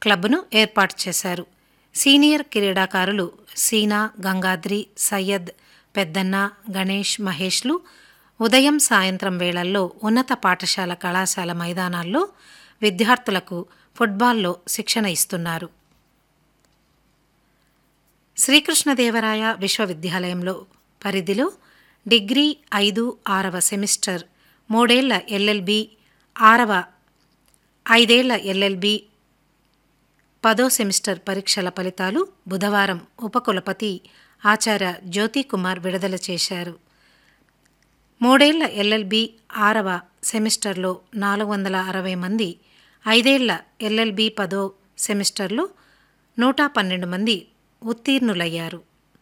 క్లబ్ను ఏర్పాటు చేశారు సీనియర్ క్రీడాకారులు సీనా గంగాద్రి సయ్యద్ పెద్దన్న గణేష్ మహేష్లు ఉదయం సాయంత్రం వేళల్లో ఉన్నత పాఠశాల కళాశాల మైదానాల్లో విద్యార్థులకు ఫుట్బాల్లో శిక్షణ ఇస్తున్నారు శ్రీకృష్ణదేవరాయ విశ్వవిద్యాలయంలో పరిధిలో డిగ్రీ ఐదు ఆరవ సెమిస్టర్ మూడేళ్ల ఎల్ఎల్బి ఆరవ ఐదేళ్ల ఎల్ఎల్బి పదో సెమిస్టర్ పరీక్షల ఫలితాలు బుధవారం ఉపకులపతి ఆచార్య జ్యోతికుమార్ విడుదల చేశారు మూడేళ్ల ఎల్ఎల్బి ఆరవ సెమిస్టర్లో నాలుగు వందల అరవై మంది ఐదేళ్ల ఎల్ఎల్బి పదో సెమిస్టర్లో నూట పన్నెండు మంది ఉత్తీర్ణులయ్యారు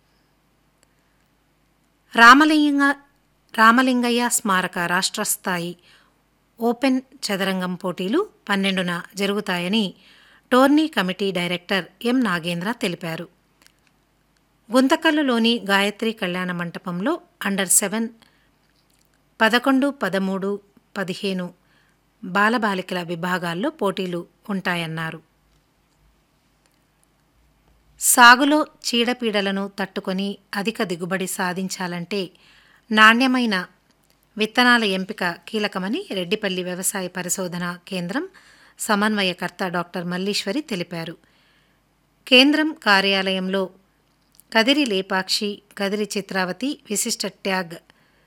రామలింగ రామలింగయ్య స్మారక రాష్ట్ర స్థాయి ఓపెన్ చదరంగం పోటీలు పన్నెండున జరుగుతాయని tourney committee director M Nagendra తెలిపారు గుంతకల్లులోని గాయత్రి కళ్యాణ మంటపంలో అండర్ సెవెన్ పదకొండు పదమూడు పదిహేను బాలబాలికల విభాగాల్లో పోటీలు ఉంటాయన్నారు సాగులో చీడపీడలను తట్టుకొని అధిక దిగుబడి సాధించాలంటే నాణ్యమైన విత్తనాల ఎంపిక కీలకమని రెడ్డిపల్లి వ్యవసాయ పరిశోధన కేంద్రం సమన్వయకర్త డాక్టర్ మల్లీశ్వరి తెలిపారు కేంద్రం కార్యాలయంలో కదిరి లేపాక్షి కదిరి చిత్రావతి విశిష్ట ట్యాగ్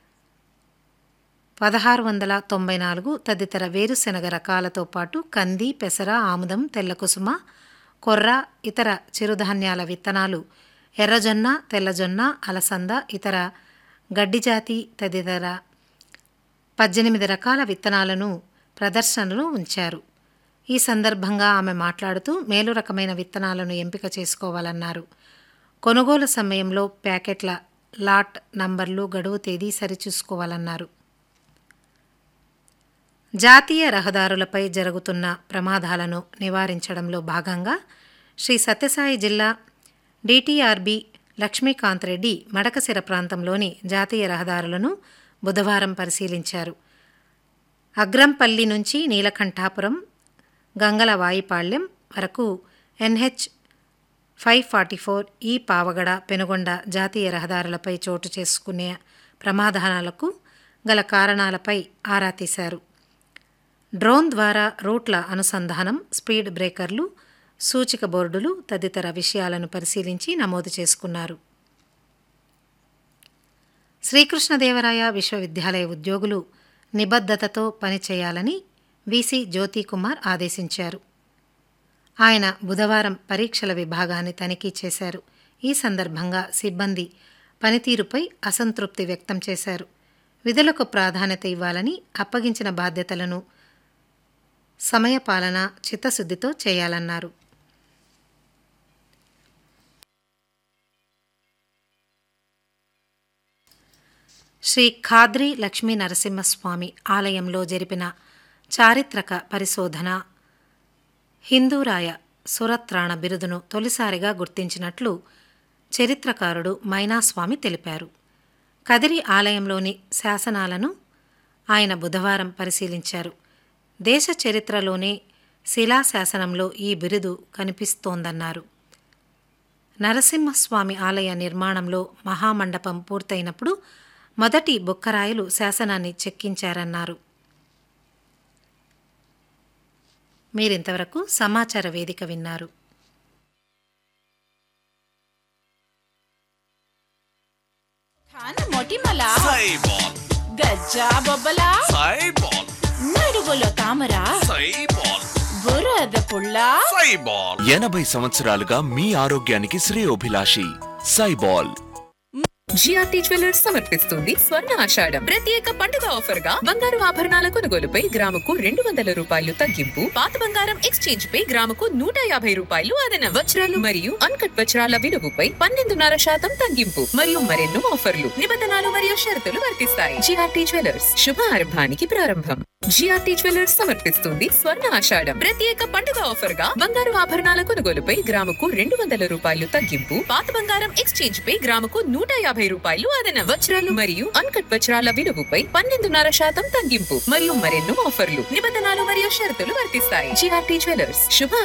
పదహారు వందల తొంభై నాలుగు తదితర వేరుశెనగ రకాలతో పాటు కంది పెసర ఆముదం తెల్లకుసుమ కొర్ర ఇతర చిరుధాన్యాల విత్తనాలు ఎర్రజొన్న తెల్లజొన్న అలసంద ఇతర గడ్డిజాతి తదితర పద్దెనిమిది రకాల విత్తనాలను ప్రదర్శనలో ఉంచారు ఈ సందర్భంగా ఆమె మాట్లాడుతూ మేలు రకమైన విత్తనాలను ఎంపిక చేసుకోవాలన్నారు కొనుగోలు సమయంలో ప్యాకెట్ల లాట్ నంబర్లు గడువు తేదీ సరిచూసుకోవాలన్నారు జాతీయ రహదారులపై జరుగుతున్న ప్రమాదాలను నివారించడంలో భాగంగా శ్రీ సత్యసాయి జిల్లా డిటిఆర్బి లక్ష్మీకాంత్ రెడ్డి మడకసిర ప్రాంతంలోని జాతీయ రహదారులను బుధవారం పరిశీలించారు అగ్రంపల్లి నుంచి నీలకంఠాపురం గంగల వాయిపాళ్యం వరకు ఎన్హెచ్ ఫైవ్ ఫార్టీ ఫోర్ ఈ పావగడ పెనుగొండ జాతీయ రహదారులపై చోటు చేసుకునే ప్రమాదాలకు గల కారణాలపై ఆరా తీశారు డ్రోన్ ద్వారా రూట్ల అనుసంధానం స్పీడ్ బ్రేకర్లు సూచిక బోర్డులు తదితర విషయాలను పరిశీలించి నమోదు చేసుకున్నారు శ్రీకృష్ణదేవరాయ విశ్వవిద్యాలయ ఉద్యోగులు నిబద్ధతతో పనిచేయాలని వీసీ జ్యోతికుమార్ ఆదేశించారు ఆయన బుధవారం పరీక్షల విభాగాన్ని తనిఖీ చేశారు ఈ సందర్భంగా సిబ్బంది పనితీరుపై అసంతృప్తి వ్యక్తం చేశారు విధులకు ప్రాధాన్యత ఇవ్వాలని అప్పగించిన బాధ్యతలను సమయపాలన చిత్తశుద్ధితో చేయాలన్నారు శ్రీ ఖాద్రి లక్ష్మీ నరసింహస్వామి ఆలయంలో జరిపిన చారిత్రక పరిశోధన హిందూరాయ సురత్రాణ బిరుదును తొలిసారిగా గుర్తించినట్లు చరిత్రకారుడు మైనాస్వామి తెలిపారు కదిరి ఆలయంలోని శాసనాలను ఆయన బుధవారం పరిశీలించారు దేశ చరిత్రలోనే శిలాశాసనంలో ఈ బిరుదు కనిపిస్తోందన్నారు నరసింహస్వామి ఆలయ నిర్మాణంలో మహామండపం పూర్తయినప్పుడు మొదటి బొక్కరాయలు శాసనాన్ని చెక్కించారన్నారు మీరింతవరకు సమాచార వేదిక విన్నారు ఖాన మొటిమల సైబాల్ గజ్జా బొబ్బల సైబాల్ నడుగులో తామర సైబాల్ బురద పుల్ల సైబాల్ ఎనభై సంవత్సరాలుగా మీ ఆరోగ్యానికి శ్రేయోభిలాషి సైబాల్ జిఆర్టీ జ్యువెలర్స్ సమర్పిస్తుంది స్వర్ణ ఆషాఢం ప్రత్యేక పండుగ ఆఫర్ గా బంగారు ఆభరణాల కొనుగోలుపై గ్రాముకు రెండు వందల రూపాయలు తగ్గింపు పాత బంగారం ఎక్స్చేంజ్ పై గ్రాముకు నూట యాభై రూపాయలు అదన వజ్రాలు మరియు అన్కట్ వజ్రాల విలువపై పన్నెండున్నర శాతం తగ్గింపు మరియు మరెన్నో ఆఫర్లు నిబంధనలు మరియు షరతులు వర్తిస్తాయి జిఆర్టీ జ్యువెలర్స్ శుభ ఆరంభానికి ప్రారంభం జిఆర్టీ జ్యువెలర్స్ సమర్పిస్తుంది స్వర్ణ ఆషాఢం ప్రత్యేక పండుగ ఆఫర్ గా బంగారు ఆభరణాల కొనుగోలుపై గ్రాముకు రెండు వందల రూపాయలు తగ్గింపు పాత బంగారం ఎక్స్చేంజ్ పై గ్రాముకు నూట యాభై రూపాయలు అదన వజ్రాలు మరియు అన్కట్ వజ్రాల విలువపై పన్నెండున్నర శాతం తగ్గింపు మరియు మరెన్నో ఆఫర్లు నిబంధనలు మరియు షరతులు వర్తిస్తాయి జిఆర్టీ జ్యువెలర్స్ శుభ